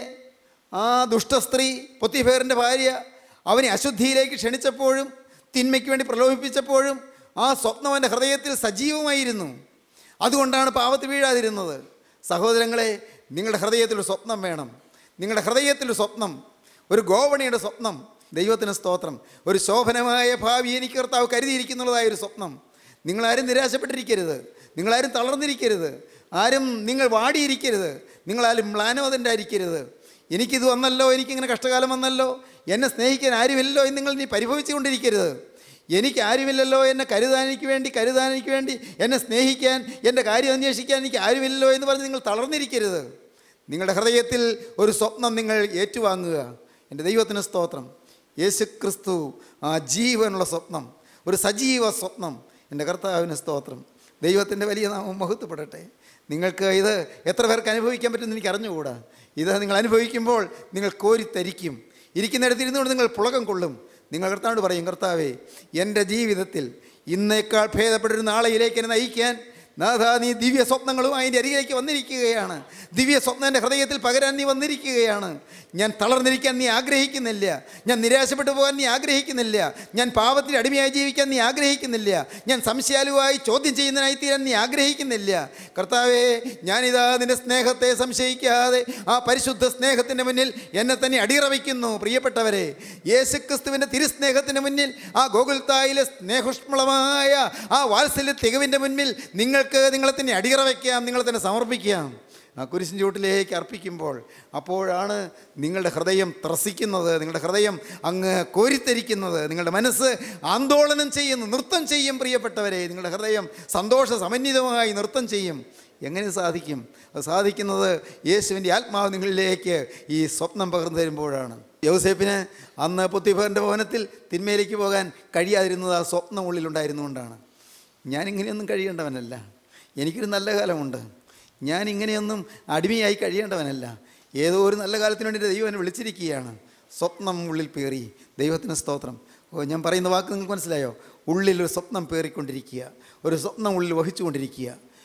ആ ദുഷ്ടസ്ത്രീ പൊത്തിഫേറിൻ്റെ ഭാര്യ അവനെ അശുദ്ധിയിലേക്ക് ക്ഷണിച്ചപ്പോഴും തിന്മയ്ക്ക് വേണ്ടി പ്രലോഭിപ്പിച്ചപ്പോഴും ആ സ്വപ്നം അവൻ്റെ ഹൃദയത്തിൽ സജീവമായിരുന്നു അതുകൊണ്ടാണ് പാവത്തിൽ വീഴാതിരുന്നത് സഹോദരങ്ങളെ നിങ്ങളുടെ ഹൃദയത്തിലൊരു സ്വപ്നം വേണം നിങ്ങളുടെ ഹൃദയത്തിലൊരു സ്വപ്നം ഒരു ഗോവണിയുടെ സ്വപ്നം ദൈവത്തിന് സ്തോത്രം ഒരു ശോഭനമായ ഭാവി എനിക്ക് കർത്താവ് കരുതിയിരിക്കുന്നുള്ളതായ ഒരു സ്വപ്നം നിങ്ങളാരും നിരാശപ്പെട്ടിരിക്കരുത് നിങ്ങളാരും തളർന്നിരിക്കരുത് ആരും നിങ്ങൾ വാടിയിരിക്കരുത് നിങ്ങളാരും മ്ലാനോദൻ്റായിരിക്കരുത് എനിക്കിത് വന്നല്ലോ എനിക്കിങ്ങനെ കഷ്ടകാലം വന്നല്ലോ എന്നെ സ്നേഹിക്കാൻ ആരുമില്ലല്ലോ എന്ന് നിങ്ങൾ നീ പരിഭവിച്ചുകൊണ്ടിരിക്കരുത് എനിക്ക് ആരുമില്ലല്ലോ എന്നെ കരുതാൻ എനിക്ക് വേണ്ടി കരുതാൻ എനിക്ക് വേണ്ടി എന്നെ സ്നേഹിക്കാൻ എൻ്റെ കാര്യം അന്വേഷിക്കാൻ എനിക്ക് ആരുമില്ലല്ലോ എന്ന് പറഞ്ഞ് നിങ്ങൾ തളർന്നിരിക്കരുത് നിങ്ങളുടെ ഹൃദയത്തിൽ ഒരു സ്വപ്നം നിങ്ങൾ ഏറ്റുവാങ്ങുക എൻ്റെ ദൈവത്തിന് സ്തോത്രം യേശു ക്രിസ്തു ആ ജീവനുള്ള സ്വപ്നം ഒരു സജീവ സ്വപ്നം എൻ്റെ കർത്താവിന് സ്തോത്രം ദൈവത്തിൻ്റെ വലിയ നാമം മഹത്വപ്പെടട്ടെ നിങ്ങൾക്ക് ഇത് എത്ര പേർക്ക് അനുഭവിക്കാൻ പറ്റുമെന്ന് എനിക്ക് അറിഞ്ഞുകൂടാ ഇത് നിങ്ങൾ അനുഭവിക്കുമ്പോൾ നിങ്ങൾ കോരിത്തരിക്കും ഇരിക്കുന്നിടത്ത് ഇരുന്നുകൊണ്ട് നിങ്ങൾ പുളകം കൊള്ളും നിങ്ങൾ കർത്താവോട് പറയും കർത്താവേ എൻ്റെ ജീവിതത്തിൽ ഇന്നേക്കാൾ ഭേദപ്പെട്ടൊരു നാളെയിലേക്ക് എന്നെ നയിക്കാൻ നാഥാ നീ ദിവ്യ സ്വപ്നങ്ങളുമായി എൻ്റെ അരികിലേക്ക് വന്നിരിക്കുകയാണ് ദിവ്യ സ്വപ്നം എൻ്റെ ഹൃദയത്തിൽ പകരാൻ നീ വന്നിരിക്കുകയാണ് ഞാൻ തളർന്നിരിക്കാൻ നീ ആഗ്രഹിക്കുന്നില്ല ഞാൻ നിരാശപ്പെട്ടു പോകാൻ നീ ആഗ്രഹിക്കുന്നില്ല ഞാൻ പാപത്തിൽ അടിമയായി ജീവിക്കാൻ നീ ആഗ്രഹിക്കുന്നില്ല ഞാൻ സംശയാലുവായി ചോദ്യം ചെയ്യുന്നതിനായി തീരാൻ നീ ആഗ്രഹിക്കുന്നില്ല കർത്താവേ ഞാനിതാ നിന്റെ സ്നേഹത്തെ സംശയിക്കാതെ ആ പരിശുദ്ധ സ്നേഹത്തിൻ്റെ മുന്നിൽ എന്നെ തന്നെ അടിയറ വയ്ക്കുന്നു പ്രിയപ്പെട്ടവരെ യേശുക്രിസ്തുവിൻ്റെ തിരുസ്നേഹത്തിന് മുന്നിൽ ആ ഗോകുൽത്തായിലെ സ്നേഹുഷ്മളമായ ആ വാത്സല്യ തികവിൻ്റെ മുന്നിൽ നിങ്ങൾക്ക് നിങ്ങളെ തന്നെ അടിയറ വയ്ക്കാം നിങ്ങളെ തന്നെ സമർപ്പിക്കാം ആ കുരിശിൻ ചൂട്ടിലേക്ക് അർപ്പിക്കുമ്പോൾ അപ്പോഴാണ് നിങ്ങളുടെ ഹൃദയം ത്രസിക്കുന്നത് നിങ്ങളുടെ ഹൃദയം അങ്ങ് കോരിത്തരിക്കുന്നത് നിങ്ങളുടെ മനസ്സ് ആന്തോളനം ചെയ്യുന്നു നൃത്തം ചെയ്യും പ്രിയപ്പെട്ടവരെ നിങ്ങളുടെ ഹൃദയം സന്തോഷ സമന്വിതമായി നൃത്തം ചെയ്യും എങ്ങനെ സാധിക്കും അത് സാധിക്കുന്നത് യേശുവിൻ്റെ ആത്മാവ് നിങ്ങളിലേക്ക് ഈ സ്വപ്നം പകർന്നു തരുമ്പോഴാണ് യൗസേപ്പിന് അന്ന് പുത്തിഫറിൻ്റെ ഭവനത്തിൽ തിന്മയിലേക്ക് പോകാൻ കഴിയാതിരുന്നത് ആ സ്വപ്നം ഉള്ളിലുണ്ടായിരുന്നുകൊണ്ടാണ് ഞാനിങ്ങനെയൊന്നും കഴിയേണ്ടവനല്ല എനിക്കൊരു നല്ല കാലമുണ്ട് ഞാൻ ഇങ്ങനെയൊന്നും അടിമയായി കഴിയേണ്ടവനല്ല ഏതോ ഒരു നല്ല കാലത്തിന് വേണ്ടി ദൈവം എന്നെ വിളിച്ചിരിക്കുകയാണ് സ്വപ്നം ഉള്ളിൽ പേറി ദൈവത്തിന് സ്തോത്രം ഓ ഞാൻ പറയുന്ന വാക്ക് നിങ്ങൾക്ക് മനസ്സിലായോ ഉള്ളിൽ ഒരു സ്വപ്നം പേറിക്കൊണ്ടിരിക്കുക ഒരു സ്വപ്നം ഉള്ളിൽ വഹിച്ചുകൊണ്ടിരിക്കുക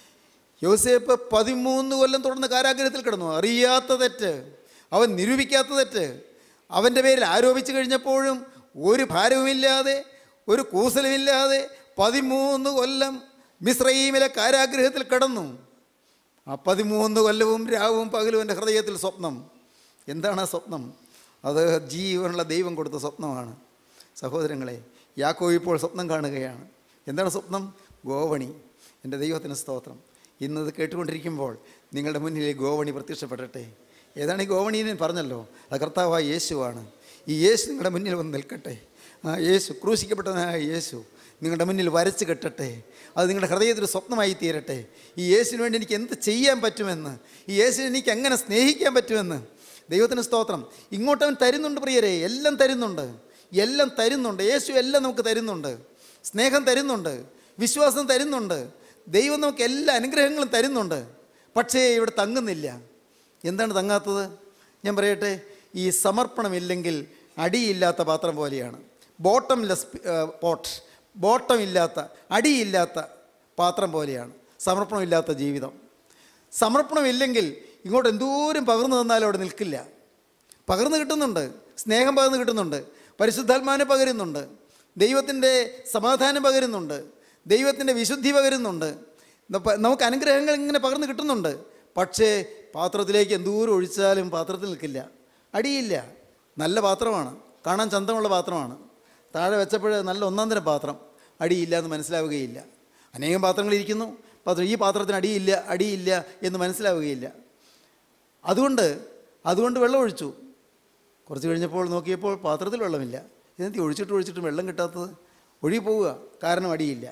യോസേപ്പ് പതിമൂന്ന് കൊല്ലം തുടർന്ന് കാരാഗ്രഹത്തിൽ കിടന്നു അറിയാത്ത തെറ്റ് അവൻ നിരൂപിക്കാത്ത തെറ്റ് അവൻ്റെ പേരിൽ ആരോപിച്ചു കഴിഞ്ഞപ്പോഴും ഒരു ഭാരവുമില്ലാതെ ഒരു കൂസലുമില്ലാതെ പതിമൂന്ന് കൊല്ലം മിശ്രൈമിലെ കാരാഗ്രഹത്തിൽ കിടന്നു ആ പതിമൂന്ന് കൊല്ലവും രാവും പകലും എൻ്റെ ഹൃദയത്തിൽ സ്വപ്നം എന്താണ് ആ സ്വപ്നം അത് ജീവനുള്ള ദൈവം കൊടുത്ത സ്വപ്നമാണ് സഹോദരങ്ങളെ യാക്കോ ഇപ്പോൾ സ്വപ്നം കാണുകയാണ് എന്താണ് സ്വപ്നം ഗോവണി എൻ്റെ ദൈവത്തിന് സ്തോത്രം ഇന്നത് കേട്ടുകൊണ്ടിരിക്കുമ്പോൾ നിങ്ങളുടെ മുന്നിൽ ഈ ഗോവണി പ്രത്യക്ഷപ്പെടട്ടെ ഏതാണ് ഈ ഗോവണി എന്ന് ഞാൻ പറഞ്ഞല്ലോ അത് കർത്താവായ യേശുവാണ് ഈ യേശു നിങ്ങളുടെ മുന്നിൽ വന്ന് നിൽക്കട്ടെ ആ യേശു ക്രൂശിക്കപ്പെട്ടവനായ യേശു നിങ്ങളുടെ മുന്നിൽ വരച്ച് കെട്ടട്ടെ അത് നിങ്ങളുടെ ഹൃദയത്തിൽ ഒരു സ്വപ്നമായി തീരട്ടെ ഈ യേശുവിന് വേണ്ടി എനിക്ക് എന്ത് ചെയ്യാൻ പറ്റുമെന്ന് ഈ യേശുവിനെ എനിക്ക് എങ്ങനെ സ്നേഹിക്കാൻ പറ്റുമെന്ന് ദൈവത്തിന് സ്തോത്രം ഇങ്ങോട്ട് അവൻ തരുന്നുണ്ട് പ്രിയരെ എല്ലാം തരുന്നുണ്ട് എല്ലാം തരുന്നുണ്ട് യേശു എല്ലാം നമുക്ക് തരുന്നുണ്ട് സ്നേഹം തരുന്നുണ്ട് വിശ്വാസം തരുന്നുണ്ട് ദൈവം നമുക്ക് എല്ലാ അനുഗ്രഹങ്ങളും തരുന്നുണ്ട് പക്ഷേ ഇവിടെ തങ്ങുന്നില്ല എന്താണ് തങ്ങാത്തത് ഞാൻ പറയട്ടെ ഈ സമർപ്പണമില്ലെങ്കിൽ അടിയില്ലാത്ത പാത്രം പോലെയാണ് ബോട്ടംലെസ് പോട്ട് ബോട്ടമില്ലാത്ത അടിയില്ലാത്ത പാത്രം പോലെയാണ് സമർപ്പണമില്ലാത്ത ജീവിതം സമർപ്പണമില്ലെങ്കിൽ ഇങ്ങോട്ട് എന്തോരം പകർന്നു തന്നാലും അവിടെ നിൽക്കില്ല പകർന്നു കിട്ടുന്നുണ്ട് സ്നേഹം പകർന്നു കിട്ടുന്നുണ്ട് പരിശുദ്ധാത്മാവിനെ പകരുന്നുണ്ട് ദൈവത്തിൻ്റെ സമാധാനം പകരുന്നുണ്ട് ദൈവത്തിൻ്റെ വിശുദ്ധി പകരുന്നുണ്ട് നപ്പ- നമുക്ക് അനുഗ്രഹങ്ങൾ ഇങ്ങനെ പകർന്നു കിട്ടുന്നുണ്ട് പക്ഷേ പാത്രത്തിലേക്ക് എന്തോരം ഒഴിച്ചാലും പാത്രത്തിൽ നിൽക്കില്ല അടിയില്ല നല്ല പാത്രമാണ് കാണാൻ ചന്തമുള്ള പാത്രമാണ് താഴെ വെച്ചപ്പോൾ നല്ല ഒന്നാം തരം പാത്രം അടിയില്ല എന്ന് മനസ്സിലാവുകയില്ല അനേകം പാത്രങ്ങൾ ഇരിക്കുന്നു പാത്രം ഈ പാത്രത്തിന് അടിയില്ല അടിയില്ല എന്ന് മനസ്സിലാവുകയില്ല അതുകൊണ്ട് അതുകൊണ്ട് വെള്ളം ഒഴിച്ചു കുറച്ച് കഴിഞ്ഞപ്പോൾ നോക്കിയപ്പോൾ പാത്രത്തിൽ വെള്ളമില്ല ഇതെന്തി ഒഴിച്ചിട്ട് ഒഴിച്ചിട്ടും വെള്ളം കിട്ടാത്തത് ഒഴുകി പോവുക കാരണം അടിയില്ല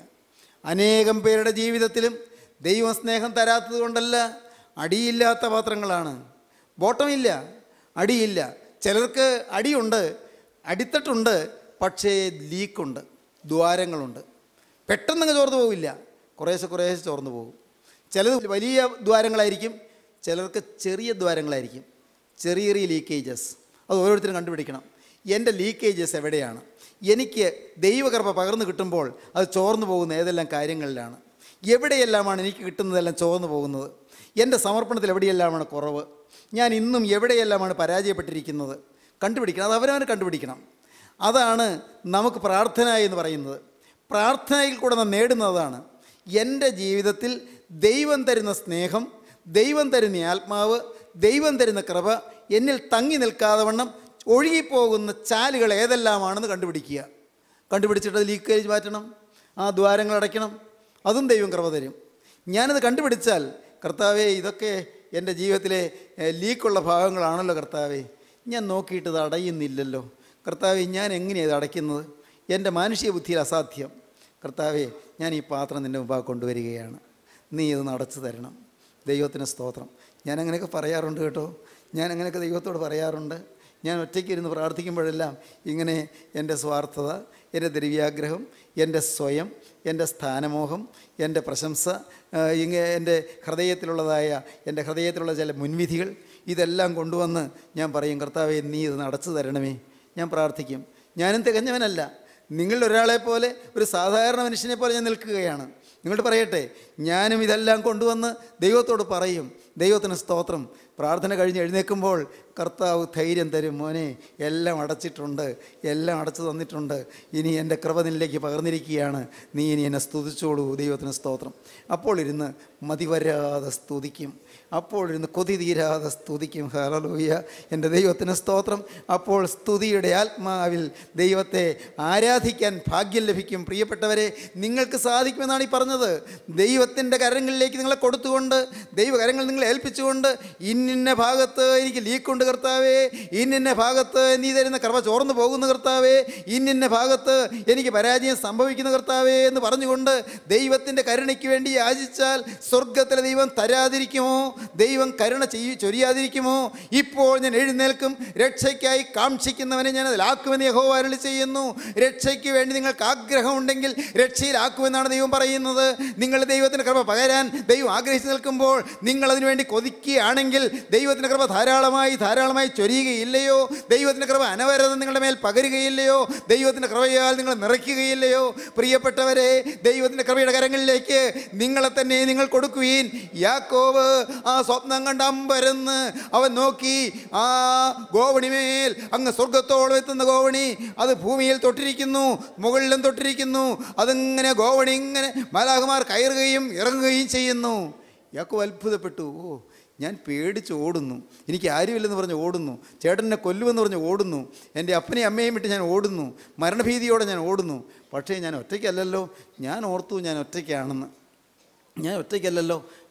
അനേകം പേരുടെ ജീവിതത്തിലും ദൈവം സ്നേഹം തരാത്തത് കൊണ്ടല്ല അടിയില്ലാത്ത പാത്രങ്ങളാണ് ബോട്ടമില്ല അടിയില്ല ചിലർക്ക് അടിയുണ്ട് അടിത്തട്ടുണ്ട് പക്ഷേ ലീക്കുണ്ട് ദ്വാരങ്ങളുണ്ട് പെട്ടെന്നങ്ങ് ചോർന്നു പോവില്ല കുറേശ്ശെ കുറേശ്ശെ ചോർന്നു പോകും ചിലത് വലിയ ദ്വാരങ്ങളായിരിക്കും ചിലർക്ക് ചെറിയ ദ്വാരങ്ങളായിരിക്കും ചെറിയ ചെറിയ ലീക്കേജസ് അത് ഓരോരുത്തരും കണ്ടുപിടിക്കണം എൻ്റെ ലീക്കേജസ് എവിടെയാണ് എനിക്ക് ദൈവകൃപ പകർന്നു കിട്ടുമ്പോൾ അത് ചോർന്നു പോകുന്ന ഏതെല്ലാം കാര്യങ്ങളിലാണ് എവിടെയെല്ലാമാണ് എനിക്ക് കിട്ടുന്നതെല്ലാം ചോർന്നു പോകുന്നത് എൻ്റെ സമർപ്പണത്തിൽ എവിടെയെല്ലാമാണ് കുറവ് ഞാൻ ഇന്നും എവിടെയെല്ലാമാണ് പരാജയപ്പെട്ടിരിക്കുന്നത് കണ്ടുപിടിക്കണം അത് അവരവന് കണ്ടുപിടിക്കണം അതാണ് നമുക്ക് പ്രാർത്ഥന എന്ന് പറയുന്നത് പ്രാർത്ഥനയിൽ കൂടെ നാം നേടുന്നതാണ് എൻ്റെ ജീവിതത്തിൽ ദൈവം തരുന്ന സ്നേഹം ദൈവം തരുന്ന ആത്മാവ് ദൈവം തരുന്ന കൃപ എന്നിൽ തങ്ങി നിൽക്കാതെ വണ്ണം ഒഴുകിപ്പോകുന്ന ചാലുകൾ ഏതെല്ലാമാണെന്ന് കണ്ടുപിടിക്കുക കണ്ടുപിടിച്ചിട്ട് അത് ലീക്കേജ് മാറ്റണം ആ ദ്വാരങ്ങൾ അടയ്ക്കണം അതും ദൈവം കൃപ തരും ഞാനത് കണ്ടുപിടിച്ചാൽ കർത്താവേ ഇതൊക്കെ എൻ്റെ ജീവിതത്തിലെ ഏഹ്, ലീക്കുള്ള ഭാഗങ്ങളാണല്ലോ കർത്താവേ ഞാൻ നോക്കിയിട്ട് ഇത് അടയുന്നില്ലല്ലോ കർത്താവെ ഞാൻ എങ്ങനെയാണ് ഇത് അടയ്ക്കുന്നത് എൻ്റെ മാനുഷിക ബുദ്ധിയിൽ അസാധ്യം കർത്താവെ ഞാൻ ഈ പാത്രം നിൻ്റെ മുമ്പാകെ കൊണ്ടുവരികയാണ് നീ ഇത് നടച്ചു തരണം ദൈവത്തിന് സ്തോത്രം ഞാൻ അങ്ങനെയൊക്കെ പറയാറുണ്ട് കേട്ടോ ഞാൻ അങ്ങനെയൊക്കെ ദൈവത്തോട് പറയാറുണ്ട് ഞാൻ ഒറ്റയ്ക്ക് ഇരുന്ന് പ്രാർത്ഥിക്കുമ്പോഴെല്ലാം ഇങ്ങനെ എൻ്റെ സ്വാർത്ഥത എൻ്റെ ദ്രവ്യാഗ്രഹം എൻ്റെ സ്വയം എൻ്റെ സ്ഥാനമോഹം എൻ്റെ പ്രശംസ ആ, ഇങ്ങനെ എൻ്റെ ഹൃദയത്തിലുള്ളതായ എൻ്റെ ഹൃദയത്തിലുള്ള ചില മുൻവിധികൾ ഇതെല്ലാം കൊണ്ടുവന്ന് ഞാൻ പറയും കർത്താവെ നീ ഇത് നടച്ചു തരണമേ ഞാൻ പ്രാർത്ഥിക്കും ഞാനും തികഞ്ഞവനല്ല നിങ്ങളിൽ ഒരാളെ പോലെ ഒരു സാധാരണ മനുഷ്യനെ പോലെ ഞാൻ നിൽക്കുകയാണ് നിങ്ങളോട് പറയട്ടെ ഞാനും ഇതെല്ലാം കൊണ്ടുവന്ന് ദൈവത്തോട് പറയും ദൈവത്തിന് സ്തോത്രം പ്രാർത്ഥന കഴിഞ്ഞ് എഴുന്നേൽക്കുമ്പോൾ കർത്താവ് ധൈര്യം തരും മോനെ എല്ലാം അടച്ചിട്ടുണ്ട് എല്ലാം അടച്ചു തന്നിട്ടുണ്ട് ഇനി എൻ്റെ കൃപ നിന്നിലേക്ക് പകർന്നിരിക്കുകയാണ് നീ ഇനി എന്നെ സ്തുതിച്ചോളൂ ദൈവത്തിന് സ്തോത്രം അപ്പോൾ ഇരുന്ന് മതിവരാതെ സ്തുതിക്കും അപ്പോൾ ഇരുന്ന് കൊതി തീരാതെ സ്തുതിക്കും ഹലലൂയ എൻ്റെ ദൈവത്തിന് സ്തോത്രം അപ്പോൾ സ്തുതിയുടെ ആത്മാവിൽ ദൈവത്തെ ആരാധിക്കാൻ ഭാഗ്യം ലഭിക്കും പ്രിയപ്പെട്ടവരെ നിങ്ങൾക്ക് സാധിക്കുമെന്നാണ് ഈ പറഞ്ഞത് ദൈവത്തിൻ്റെ കരങ്ങളിലേക്ക് നിങ്ങളെ കൊടുത്തുകൊണ്ട് ദൈവകരങ്ങൾ നിങ്ങളെ ഏൽപ്പിച്ചുകൊണ്ട് ഇന്നിന്ന ഭാഗത്ത് എനിക്ക് ലീക്കുണ്ട് കർത്താവേ ഇന്നിന്ന ഭാഗത്ത് നീ തരുന്ന കൃപ ചോർന്നു പോകുന്ന കർത്താവേ ഇന്നിന്ന ഭാഗത്ത് എനിക്ക് പരാജയം സംഭവിക്കുന്ന കർത്താവേ എന്ന് പറഞ്ഞുകൊണ്ട് ദൈവത്തിൻ്റെ കരുണയ്ക്ക് വേണ്ടി യാചിച്ചാൽ സ്വർഗത്തിലെ ദൈവം തരാതിരിക്കുമോ ദൈവം കരുണ ചെയ്യ ചൊരിയാതിരിക്കുമോ ഇപ്പോൾ ഞാൻ എഴുന്നേൽക്കും രക്ഷയ്ക്കായി കാക്ഷിക്കുന്നവനെ ഞാൻ അതിലാക്കുമെന്ന് യഹോവ അരുളി ചെയ്യുന്നു രക്ഷയ്ക്ക് വേണ്ടി നിങ്ങൾക്ക് ആഗ്രഹമുണ്ടെങ്കിൽ രക്ഷയിലാക്കുമെന്നാണ് ദൈവം പറയുന്നത് നിങ്ങൾ ദൈവത്തിൻ്റെ കൃപ പകരാൻ ദൈവം ആഗ്രഹിച്ചു നിൽക്കുമ്പോൾ നിങ്ങൾ അതിനു വേണ്ടി കൊതിക്കുകയാണെങ്കിൽ ദൈവത്തിൻ്റെ കൃപ ധാരാളമായി ധാരാളമായി ചൊരിയുകയില്ലയോ ദൈവത്തിൻ്റെ കൃപ അനവരതം നിങ്ങളുടെ മേൽ പകരുകയില്ലയോ ദൈവത്തിൻ്റെ കൃപയാൽ നിങ്ങൾ നിറയ്ക്കുകയില്ലയോ പ്രിയപ്പെട്ടവരെ ദൈവത്തിൻ്റെ കൃപയുടെ കരങ്ങളിലേക്ക് നിങ്ങളെ തന്നെ നിങ്ങൾ കൊടുക്കുവീൻ യാക്കോവ് ആ സ്വപ്നം കണ്ട് അമ്പരന്ന് അവൻ നോക്കി ആ ഗോവണിമേൽ അങ്ങ് സ്വർഗത്തോളം എത്തുന്ന ഗോവണി അത് ഭൂമിയിൽ തൊട്ടിരിക്കുന്നു മുകളിലും തൊട്ടിരിക്കുന്നു അതിങ്ങനെ ഗോവണി ഇങ്ങനെ മലാഹുമാർ കയറുകയും ഇറങ്ങുകയും ചെയ്യുന്നു യാക്കോ അത്ഭുതപ്പെട്ടു ഓ ഞാൻ പേടിച്ച് ഓടുന്നു എനിക്ക് ആരുമില്ലെന്ന് പറഞ്ഞ് ഓടുന്നു ചേട്ടനെ കൊല്ലുമെന്ന് പറഞ്ഞ് ഓടുന്നു എൻ്റെ അപ്പനെയും അമ്മയും വിട്ട് ഞാൻ ഓടുന്നു മരണഭീതിയോടെ ഞാൻ ഓടുന്നു പക്ഷേ ഞാൻ ഒറ്റയ്ക്കല്ലല്ലോ ഞാൻ ഓർത്തു ഞാൻ ഒറ്റയ്ക്കാണെന്ന് ഞാൻ ഒറ്റയ്ക്കല്ലല്ലോ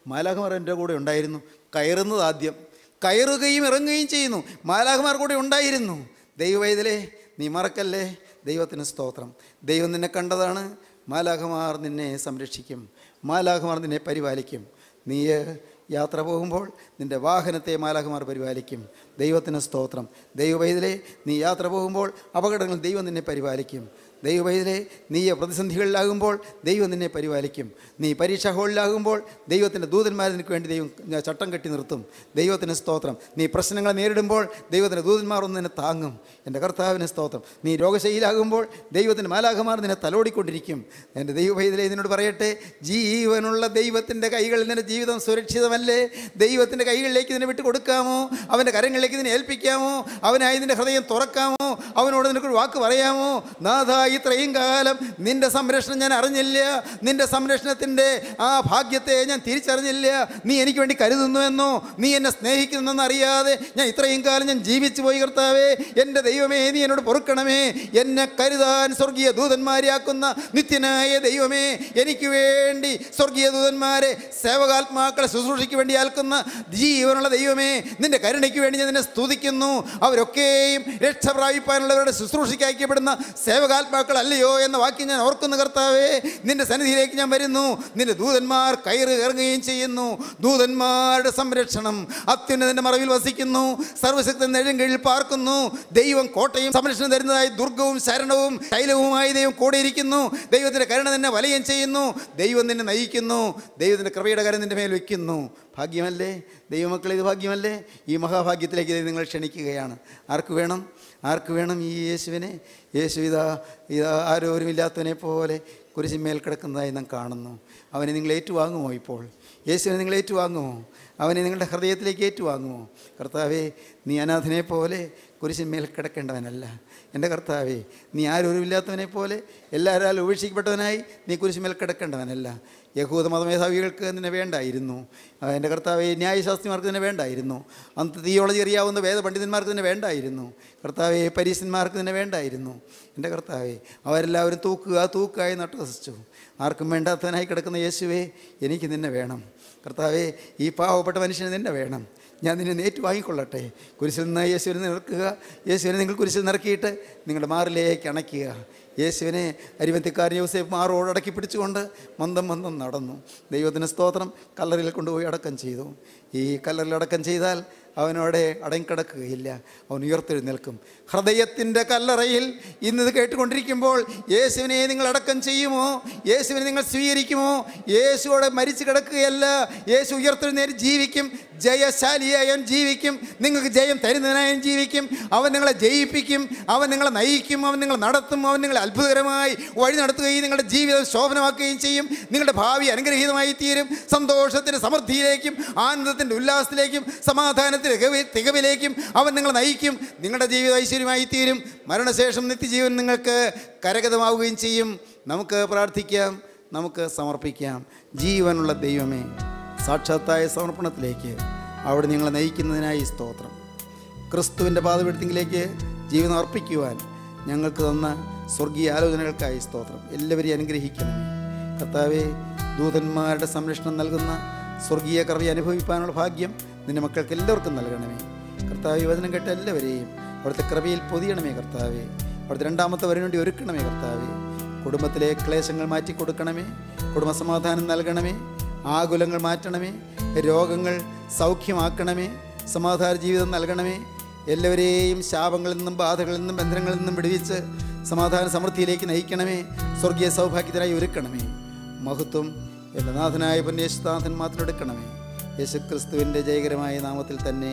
മാലാഖമാർ എൻ്റെ കൂടെ ഉണ്ടായിരുന്നു കയറുന്നത് ആദ്യം കയറുകയും ഇറങ്ങുകയും ചെയ്യുന്നു മാലാഖമാർ കൂടെ ഉണ്ടായിരുന്നു ദൈവവൈതലേ നീ മറക്കല്ലേ ദൈവത്തിന് സ്തോത്രം ദൈവം നിന്നെ കണ്ടതാണ് മാലാഖമാർ നിന്നെ സംരക്ഷിക്കും മാലാഖമാർ നിന്നെ പരിപാലിക്കും നീ യാത്ര പോകുമ്പോൾ നിൻ്റെ വാഹനത്തെ മാലാഖമാർ പരിപാലിക്കും ദൈവത്തിന് സ്തോത്രം ദൈവവൈതലേ നീ യാത്ര പോകുമ്പോൾ അപകടങ്ങൾ ദൈവം നിന്നെ പരിപാലിക്കും ദൈവവൈതലേ നീ പ്രതിസന്ധികളിലാകുമ്പോൾ ദൈവം നിന്നെ പരിപാലിക്കും നീ പരീക്ഷാ ഹാളിലാകുമ്പോൾ ദൈവത്തിൻ്റെ ദൂതന്മാരെ നിനക്ക് വേണ്ടി ദൈവം ചട്ടം കെട്ടി നിർത്തും ദൈവത്തിന് സ്തോത്രം നീ പ്രശ്നങ്ങൾ നേരിടുമ്പോൾ ദൈവത്തിൻ്റെ ദൂതന്മാർ ഒന്ന് നിന്നെ താങ്ങും എൻ്റെ കർത്താവിന് സ്തോത്രം നീ രോഗശൈലാകുമ്പോൾ ദൈവത്തിൻ്റെ മാലാഖമാർ നിന്നെ തലോടിക്കൊണ്ടിരിക്കും എൻ്റെ ദൈവവൈതലേ നിന്നോട് പറയട്ടെ ജീവനുള്ള ദൈവത്തിൻ്റെ കൈകളിൽ നിന്റെ ജീവിതം സുരക്ഷിതമല്ലേ ദൈവത്തിൻ്റെ കൈകളിലേക്ക് നിന്നെ വിട്ട് കൊടുക്കാമോ അവൻ്റെ കരങ്ങളിലേക്ക് നിന്നെ ഏൽപ്പിക്കാമോ അവനായി നിന്റെ ഹൃദയം തുറക്കാമോ അവനോട് നിനക്കൊരു വാക്ക് പറയാമോ നാഥ ഇത്രയും കാലം നിന്റെ സംരക്ഷണം ഞാൻ അറിഞ്ഞില്ല നിന്റെ സംരക്ഷണത്തിൻ്റെ ആ ഭാഗ്യത്തെ ഞാൻ തിരിച്ചറിഞ്ഞില്ല നീ എനിക്ക് വേണ്ടി കരുതുന്നുവെന്നോ നീ എന്നെ സ്നേഹിക്കുന്നെന്ന് അറിയാതെ ഞാൻ ഇത്രയും കാലം ഞാൻ ജീവിച്ചു പോയി കർത്താവേ എൻ്റെ ദൈവമേ നീ എന്നോട് പൊറുക്കണമേ എന്നെ കരുതാൻ സ്വർഗീയ ദൂതന്മാരെയാക്കുന്ന നിത്യനായ ദൈവമേ എനിക്ക് വേണ്ടി സ്വർഗീയ ദൂതന്മാരെ സേവകാത്മാക്കളെ ശുശ്രൂഷയ്ക്ക് വേണ്ടി ആൽക്കുന്ന ജീവനുള്ള ദൈവമേ നിന്റെ കരുണയ്ക്ക് വേണ്ടി ഞാൻ നിന്നെ സ്തുതിക്കുന്നു അവരൊക്കെയും രക്ഷ പ്രാപിപ്പാനുള്ളവരുടെ ശുശ്രൂഷയ്ക്ക് അയക്കപ്പെടുന്ന സേവകാത്മാക്കൾ അല്ലയോ എന്ന വാക്യം ഞാൻ ഓർക്കുന്നു കർത്താവേ നിന്റെ സന്നിധിയിലേക്ക് ഞാൻ വരുന്നു നിന്റെ ദൂതന്മാർ കയറി ഇറങ്ങുകയും ചെയ്യുന്നു ദൂതന്മാരുടെ സംരക്ഷണം അത്യുന്നതിൻ്റെ മറവിൽ വസിക്കുന്നു സർവശക്തൻ നെഴും കീഴിൽ പാർക്കുന്നു ദൈവം കോട്ടയും സംരക്ഷണം തരുന്നതായി ദുർഗവും ശരണവും ശൈലവുമായി ദൈവം കൂടെയിരിക്കുന്നു ദൈവത്തിൻ്റെ കരുണ നിന്നെ വലയം ചെയ്യുന്നു ദൈവം നിന്നെ നയിക്കുന്നു ദൈവത്തിൻ്റെ കൃപയുടെ കരം നിൻ്റെ മേൽ വയ്ക്കുന്നു ഭാഗ്യമല്ലേ ദൈവമക്കൾ ഇത് ഭാഗ്യമല്ലേ ഈ മഹാഭാഗ്യത്തിലേക്ക് ദൈവം നിങ്ങൾ ക്ഷണിക്കുകയാണ് ആർക്ക് വേണം ആർക്ക് വേണം ഈ യേശുവിനെ യേശു ഇതാ ഇതാ ആരോരുമില്ലാത്തവനെ പോലെ കുരിശിന്മേൽ കിടക്കുന്നതായി നാം കാണുന്നു അവനെ നിങ്ങൾ ഏറ്റുവാങ്ങുമോ ഇപ്പോൾ യേശുവിനെ നിങ്ങൾ ഏറ്റുവാങ്ങുമോ അവനെ നിങ്ങളുടെ ഹൃദയത്തിലേക്ക് ഏറ്റുവാങ്ങുമോ കർത്താവേ നീ അനാഥനെ പോലെ കുരിശിന്മേൽ കിടക്കേണ്ടവനല്ല എൻ്റെ കർത്താവേ നീ ആരോരുമില്ലാത്തവനെ പോലെ എല്ലാവരാലും ഉപേക്ഷിക്കപ്പെട്ടവനായി നീ കുരിശിന്മേൽ കിടക്കേണ്ടവനല്ല യഹൂദ മതമേധാവികൾക്ക് നിന്നെ വേണ്ടായിരുന്നു ആ, എൻ്റെ കർത്താവെ ന്യായശാസ്ത്രിമാർക്ക് തന്നെ വേണ്ടായിരുന്നു അന്ത് തിയോളജി അറിയാവുന്ന വേദപണ്ഡിതന്മാർക്ക് തന്നെ വേണ്ടായിരുന്നു കർത്താവെ പരീശന്മാർക്ക് തന്നെ വേണ്ടായിരുന്നു എൻ്റെ കർത്താവെ അവരെല്ലാവരും തൂക്കുക തൂക്കായി നട്ടുവസിച്ചു ആർക്കും വേണ്ടാത്തവനായി കിടക്കുന്ന യേശുവേ എനിക്ക് നിന്നെ വേണം കർത്താവെ ഈ പാവപ്പെട്ട മനുഷ്യന് നിന്നെ വേണം ഞാൻ നിന്നെ നേറ്റ് വാങ്ങിക്കൊള്ളട്ടെ കുരിശിൽ നിന്ന് യേശുവിനെ നിറക്കുക യേശുവിനെ നിങ്ങൾ കുരിശിൽ നിറക്കിയിട്ട് നിങ്ങളുടെ മാറിലേക്ക് അണയ്ക്കുക യേശുവിനെ അരിമത്തിക്കാരൻ യോസേഫ് മാറോട് അടക്കി പിടിച്ചുകൊണ്ട് മന്ദം മന്ദം നടന്നു ദൈവത്തിന് സ്തോത്രം കല്ലറിൽ കൊണ്ടുപോയി അടക്കം ചെയ്തു ഈ കല്ലറിൽ അടക്കം ചെയ്താൽ അവനോടെ അടങ്ങിക്കിടക്കുകയില്ല അവൻ ഉയർത്തെഴുന്നേൽക്കും ഹൃദയത്തിൻ്റെ കല്ലറയിൽ ഇന്നത് കേട്ടുകൊണ്ടിരിക്കുമ്പോൾ യേശുവിനെ നിങ്ങൾ അടക്കം ചെയ്യുമോ യേശുവിനെ നിങ്ങൾ സ്വീകരിക്കുമോ യേശുവോടെ മരിച്ചു കിടക്കുകയല്ല യേശു ഉയർത്തെഴുന്നേറ്റ് ജീവിക്കും ജയശാലിയായി അവൻ ജീവിക്കും നിങ്ങൾക്ക് ജയം തരുന്നതിനായും ജീവിക്കും അവൻ നിങ്ങളെ ജയിപ്പിക്കും അവൻ നിങ്ങളെ നയിക്കും അവൻ നിങ്ങളെ നടത്തും അവൻ നിങ്ങളെ അത്ഭുതകരമായി വഴി നടത്തുകയും നിങ്ങളുടെ ജീവിതം ശോഭനമാക്കുകയും ചെയ്യും നിങ്ങളുടെ ഭാവി അനുഗ്രഹീതമായി തീരും സന്തോഷത്തിൻ്റെ സമൃദ്ധിയിലേക്കും ആനന്ദത്തിൻ്റെ ഉല്ലാസത്തിലേക്കും സമാധാനത്തിൻ്റെ തികവി- തികവിലേക്കും അവൻ നിങ്ങളെ നയിക്കും നിങ്ങളുടെ ജീവിതം ഐശ്വര്യമായി തീരും മരണശേഷം നിത്യജീവൻ നിങ്ങൾക്ക് കരഗതമാവുകയും ചെയ്യും നമുക്ക് പ്രാർത്ഥിക്കാം നമുക്ക് സമർപ്പിക്കാം ജീവനുള്ള ദൈവമേ സാക്ഷാത്തായ സമർപ്പണത്തിലേക്ക് അവിടെ നിങ്ങളെ നയിക്കുന്നതിനായി സ്തോത്രം ക്രിസ്തുവിൻ്റെ പാതപീഠത്തിലേക്ക് ജീവിതം അർപ്പിക്കുവാൻ ഞങ്ങൾക്ക് തന്ന സ്വർഗീയ ആലോചനകൾക്കായി സ്തോത്രം എല്ലാവരെയും അനുഗ്രഹിക്കണമേ കർത്താവെ ദൂതന്മാരുടെ സംരക്ഷണം നൽകുന്ന സ്വർഗീയ കൃപ അനുഭവിക്കാനുള്ള ഭാഗ്യം നിന്റെ മക്കൾക്ക് എല്ലാവർക്കും നൽകണമേ കർത്താവ് ഈ വചനം കേട്ട എല്ലാവരെയും അവിടുത്തെ കൃപയിൽ പൊതിയണമേ കർത്താവെ അവിടുത്തെ രണ്ടാമത്തെ വരന് വേണ്ടി ഒരുക്കണമേ കർത്താവെ കുടുംബത്തിലെ ക്ലേശങ്ങൾ മാറ്റി കൊടുക്കണമേ കുടുംബസമാധാനം നൽകണമേ ആകുലങ്ങൾ മാറ്റണമേ രോഗങ്ങൾ സൗഖ്യമാക്കണമേ സമാധാന ജീവിതം നൽകണമേ എല്ലാവരെയും ശാപങ്ങളിൽ നിന്നും ബാധകളിൽ നിന്നും ബന്ധനങ്ങളിൽ നിന്നും വിടുവിച്ച് സമാധാന സമൃദ്ധിയിലേക്ക് നയിക്കണമേ സ്വർഗീയ സൗഭാഗ്യത്തിനായി ഒരുക്കണമേ മഹത്വം എൻ്റെ നാഥനായ പുണ്യേശുനാഥൻ മാത്രം എടുക്കണമേ യേശുക്രിസ്തുവിൻ്റെ ജയകരമായ നാമത്തിൽ തന്നെ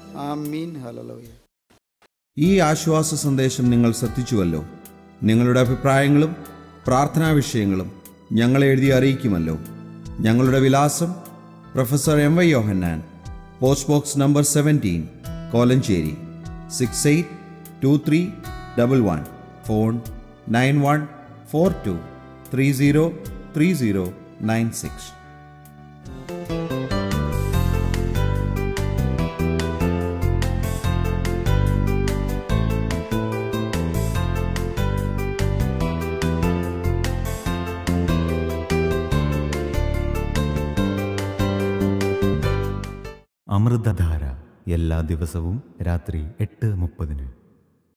ആമീൻ ഹലോയ ഈ ആശ്വാസ സന്ദേശം നിങ്ങൾ ശ്രദ്ധിച്ചുവല്ലോ നിങ്ങളുടെ അഭിപ്രായങ്ങളും പ്രാർത്ഥനാ വിഷയങ്ങളും ഞങ്ങളെ എഴുതി അറിയിക്കുമല്ലോ ഞങ്ങളുടെ വിലാസം professor M Y Yohannan post box number seventeen Kolenchery six eight two three double one phone nine one four two three zero three zero nine six Amrithadhara എല്ലാ ദിവസവും രാത്രി എട്ട് മുപ്പതിന്